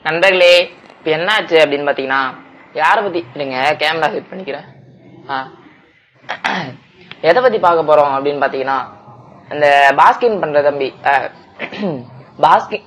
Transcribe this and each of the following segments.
நண்பர்களே இப்போ என்னாச்சு அப்படின்னு பார்த்தீங்கன்னா யாரை பற்றி இருங்க கேமரா செட் பண்ணிக்கிறேன் ஆ எதை பற்றி பார்க்க போகிறோம் அப்படின்னு பார்த்தீங்கன்னா இந்த பாஸ்கிங் பண்ணுற தம்பி பாஸ்கிங்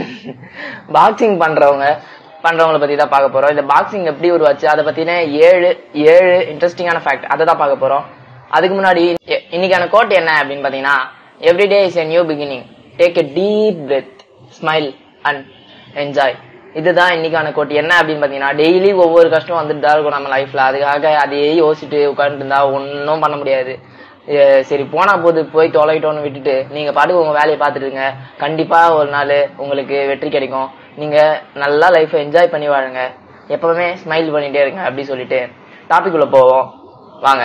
பாக்ஸிங் பண்ணுறவங்க பண்றவங்கள பத்தி தான் பார்க்க போறோம் இந்த பாக்ஸிங் எப்படி உருவாச்சு அதை பத்தின ஏழு ஏழு இன்ட்ரெஸ்டிங்கான ஃபேக்ட் அதை தான் பார்க்க போறோம் அதுக்கு முன்னாடி எ- இன்னைக்கான கோட் என்ன அப்படின்னு பாத்தீங்கன்னா everyday is a new beginning take a deep breath smile and enjoy இதுதான் இன்னைக்கான கோட் என்ன அப்படின்னு பாத்தீங்கன்னா டெய்லி ஒவ்வொரு கஷ்டம் வந்துட்டு தான் இருக்கும் நம்ம லைஃப்ல அதுக்காக அதையே யோசிச்சுட்டு உட்காந்துட்டு இருந்தா ஒன்றும் பண்ண முடியாது எ, சரி போனா போது போய் தொலைட்டோன்னு விட்டுட்டு நீங்க பாட்டுக்கு உங்க வேலையை பார்த்துட்டு இருங்க கண்டிப்பா ஒரு நாள் உங்களுக்கு வெற்றி கிடைக்கும் நீங்க நல்லா லைஃப்பை என்ஜாய் பண்ணி வாழுங்க எப்பவுமே ஸ்மைல் பண்ணிட்டே இருங்க அப்படி சொல்லிட்டு டாபிக் உள்ள போவோம் வாங்க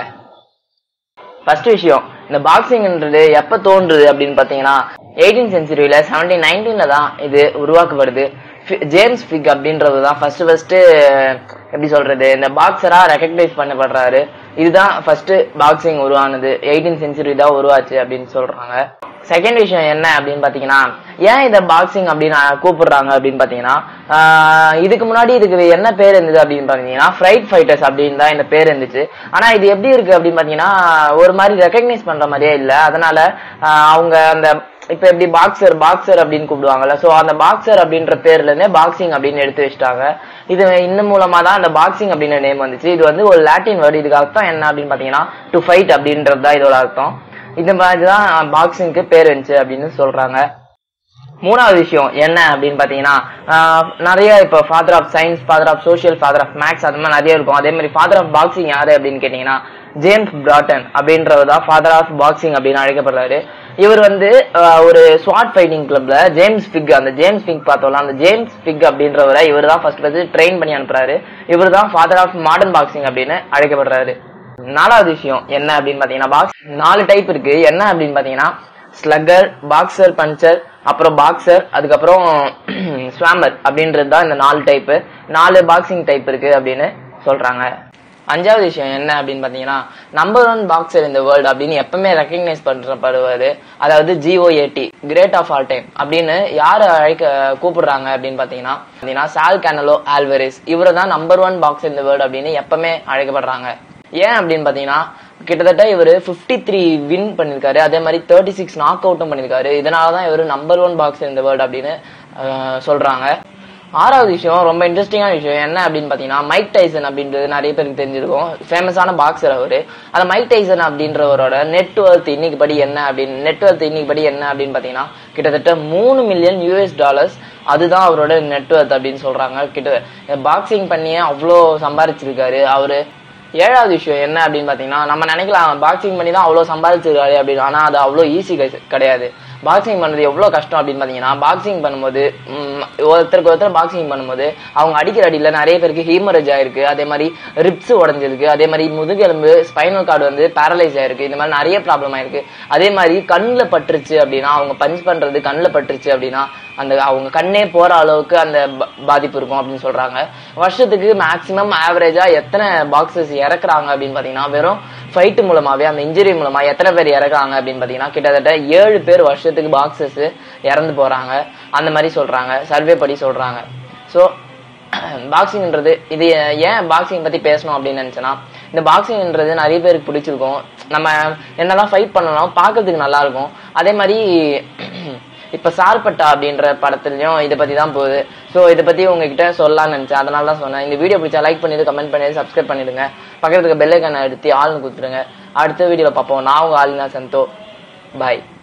ஃபர்ஸ்ட் விஷயம் இந்த பாக்ஸிங்ன்றது எப்ப தோன்றுது அப்படின்னு பாத்தீங்கன்னா எயிட்டீன் சென்ச்சுரியில செவன்டீன் நைன்டீன்ல தான் இது உருவாக்கப்படுது ஃபி- ஜேம்ஸ் ஃபிக் அப்படின்றது தான் ஃபர்ஸ்ட் ஃபர்ஸ்ட் எப்படி சொல்றது இந்த பாக்ஸரா ரெக்கக்னைஸ் பண்ணப்படுறாரு இதுதான் ஃபர்ஸ்ட் பாக்ஸிங் உருவானது எயிட்டீன் சென்ச்சுரி தான் உருவாச்சு அப்படின்னு சொல்றாங்க செகண்ட் விஷயம் என்ன அப்படின்னு பாத்தீங்கன்னா ஏன் இதை பாக்ஸிங் அப்படின்னு கூப்பிடுறாங்க அப்படின்னு பாத்தீங்கன்னா ஆஹ் இதுக்கு முன்னாடி இதுக்கு என்ன பேர் இருந்தது அப்படின்னு பாத்தீங்கன்னா ஃப்ரைட் ஃபைட்டர்ஸ் அப்படின்னு தான் இந்த பேர் இருந்துச்சு ஆனா இது எப்படி இருக்கு அப்படின்னு பாத்தீங்கன்னா ஒரு மாதிரி ரெக்கக்னைஸ் பண்ற மாதிரியே இல்ல அதனால ஆஹ் அவங்க அந்த இப்ப எப்படி பாக்ஸர் பாக்ஸர் அப்படின்னு கூப்பிடுவாங்கல்ல சோ அந்த பாக்ஸர் அப்படின்ற பேர்ல இருந்தே பாக்ஸிங் அப்படின்னு எடுத்து வச்சுட்டாங்க இது இந்த மூலமா தான் அந்த பாக்ஸிங் அப்படின்ற நேம் வந்துச்சு இது வந்து ஒரு லாட்டின் வேர்டு இதுக்கு அர்த்தம் என்ன அப்படின்னு பாத்தீங்கன்னா டு ஃபைட் அப்படின்றது தான் இதோட அர்த்தம் இந்த மாதிரி தான் பாக்ஸிங்க்கு பேர் இருந்துச்சு அப்படின்னு சொல்றாங்க மூணாவது விஷயம் என்ன அப்படின்னு பாத்தீங்கன்னா ஆஹ் நிறைய இப்போ father of science father of social father of maths அது மாதிரி நிறைய இருக்கும் அதே மாதிரி ஃபாதர் ஆஃப் பாக்ஸிங் யாரு அப்படின்னு கேட்டீங்கன்னா ஜேம்ஸ் பிராட்டன் அப்படின்றவர் தான் ஃபாதர் ஆஃப் பாக்ஸிங் அப்படின்னு அழைக்கப்படுறாரு இவர் வந்து ஆஹ் ஒரு ஸ்வாட் ஃபைட்டிங் கிளப்ல ஜேம்ஸ் ஃபிக் அந்த ஜேம்ஸ் ஃபிக் பார்த்தோம்ல அந்த ஜேம்ஸ் ஃபிக் அப்படின்றவரை இவர் தான் ஃபர்ஸ்ட் ஃபர்ஸ்ட் ட்ரெயின் பண்ணி அனுப்புறாரு இவர் தான் ஃபாதர் ஆஃப் மாடர்ன் பாக்ஸிங் அப்படின்னு அழைக்கப்படுறாரு நாலாவது விஷயம் என்ன அப்படின்னு பாத்தீங்கன்னா பாக்ஸ் நாலு டைப் இருக்கு என்ன அப்படின்னு பாத்தீங்கன்னா ஸ்லக்கர் பாக்ஸர் பஞ்சர் அப்புறம் பாக்ஸர் அதுக்கப்புறம் ஸ்வாமர் அப்படின்றது தான் இந்த நாலு டைப்பு நாலு பாக்ஸிங் டைப் இருக்கு அப்படின்னு சொல்றாங்க அஞ்சாவது விஷயம் என்ன அப்படின்னு பாத்தீங்கன்னா நம்பர் ஒன் பாக்ஸர் இந்த வேர்ல்டு அப்படின்னு எப்பவுமே ரெக்கக்னைஸ் பண்றப்படுவாரு அதாவது GOAT great of all time அப்படின்னு யார் அழைக்க கூப்பிடுறாங்க அப்படின்னு பாத்தீங்கன்னா பாத்தீங்கன்னா சால் கேனலோ ஆல்வரிஸ் இவரை தான் நம்பர் ஒன் பாக்ஸர் இந்த வேர்ல்டு அப்படின்னு எப்பவுமே அழைக்கப்படுறாங்க ஏன் அப்படின்னு பாத்தீங்கன்னா கிட்டத்தட்ட இவர் 53 த்ரீ வின் பண்ணிருக்காரு அதே மாதிரி தேர்ட்டி சிக்ஸ் நாக் அவுட்டும் பண்ணிருக்காரு இதனாலதான் இவர் நம்பர் ஒன் பாக்ஸ் இந்த வேர்ல்டு அப்படின்னு அஹ், சொல்றாங்க ஆறாவது விஷயம் ரொம்ப இன்ட்ரெஸ்டிங்கான விஷயம் என்ன அப்படின்னு பாத்தீங்கன்னா மைக் டைசன் அப்படின்றது நிறைய பேருக்கு தெரிஞ்சிருக்கும் ஃபேமஸான பாக்ஸர் அவரு அந்த மைக் டைசன் அப்படின்றவரோட நெட் ஒர்த் இன்னைக்கு படி என்ன அப்படின்னு நெட் ஒர்த் இன்னைக்கு படி என்ன அப்படின்னு பாத்தீங்கன்னா கிட்டத்தட்ட மூணு மில்லியன் யூஎஸ் டாலர்ஸ் அதுதான் அவரோட நெட் ஒர்த் அப்படின்னு சொல்றாங்க கிட்ட பாக்ஸிங் பண்ணியே அவ்வளோ சம்பாரிச்சிருக்காரு அவரு ஏழாவது விஷயம் என்ன அப்படின்னு பாத்தீங்கன்னா நம்ம நினைக்கலாம் பாக்ஸிங் பண்ணி தான் அவ்வளவு சம்பாதிச்சிருக்காரு அப்படின்னு ஆனா அது அவ்வளவு ஈஸி கிடையாது பாக்ஸிங் பண்ணது எவ்வளவு கஷ்டம் அப்படின்னு பாத்தீங்கன்னா பாக்ஸிங் பண்ணும்போது ம், ஒருத்தருக்கு ஒருத்தர் பாக்ஸிங் பண்ணும்போது அவங்க அடிக்கிற அடியில நிறைய பேருக்கு ஹீமரேஜ் ஆயிருக்கு அதே மாதிரி ரிப்ஸ் உடஞ்சிருக்கு அதே மாதிரி முதுகெலும்பு ஸ்பைனல் கார்டு வந்து பேரலைஸ் ஆயிருக்கு இந்த மாதிரி நிறைய ப்ராப்ளம் ஆயிருக்கு அதே மாதிரி கண்ணுல பட்டுருச்சு அப்படின்னா அவங்க பஞ்ச் பண்றது கண்ணுல பட்டுருச்சு அப்படின்னா அந்த அவங்க கண்ணே போற அளவுக்கு அந்த ப- பாதிப்பு இருக்கும் அப்படின்னு சொல்றாங்க வருஷத்துக்கு மேக்சிமம் ஆவரேஜா எத்தனை பாக்ஸஸ் இறக்குறாங்க அப்படின்னு பாத்தீங்கன்னா வெறும் ஃபைட் மூலமாவே அந்த இன்ஜுரி மூலமா எத்தனை பேர் இறக்குறாங்க அப்படின்னு பாத்தீங்கன்னா கிட்டத்தட்ட ஏழு பேர் வருஷத்துக்கு பாக்ஸஸ் இறந்து போறாங்க அந்த மாதிரி சொல்றாங்க சர்வே படி சொல்றாங்க ஸோ பாக்ஸிங்ன்றது இது ஏன் பாக்ஸிங் பத்தி பேசணும் அப்படின்னு நினைச்சேன்னா இந்த பாக்ஸிங்ன்றது நிறைய பேருக்கு பிடிச்சிருக்கும் நம்ம என்னதான் ஃபைட் பண்ணலாம் பார்க்கிறதுக்கு நல்லா இருக்கும் அதே மாதிரி இப்ப சார்பட்டா அப்படின்ற படத்துலயும் இதை பத்தி தான் போகுது ஸோ இதை பத்தி உங்ககிட்ட சொல்லலாம்னு நினைச்சேன் அதனால தான் சொன்னேன் இந்த வீடியோ பிடிச்சா லைக் பண்ணிட்டு கமெண்ட் பண்ணிட்டு சப்ஸ்கிரைப் பண்ணிடுங்க பக்கத்துக்கு பெல்லைக்கான எடுத்து ஆள்னு கொடுத்துருங்க அடுத்த வீடியோல பார்ப்போம் நான் உங்க ஆலினா சந்தோ பாய்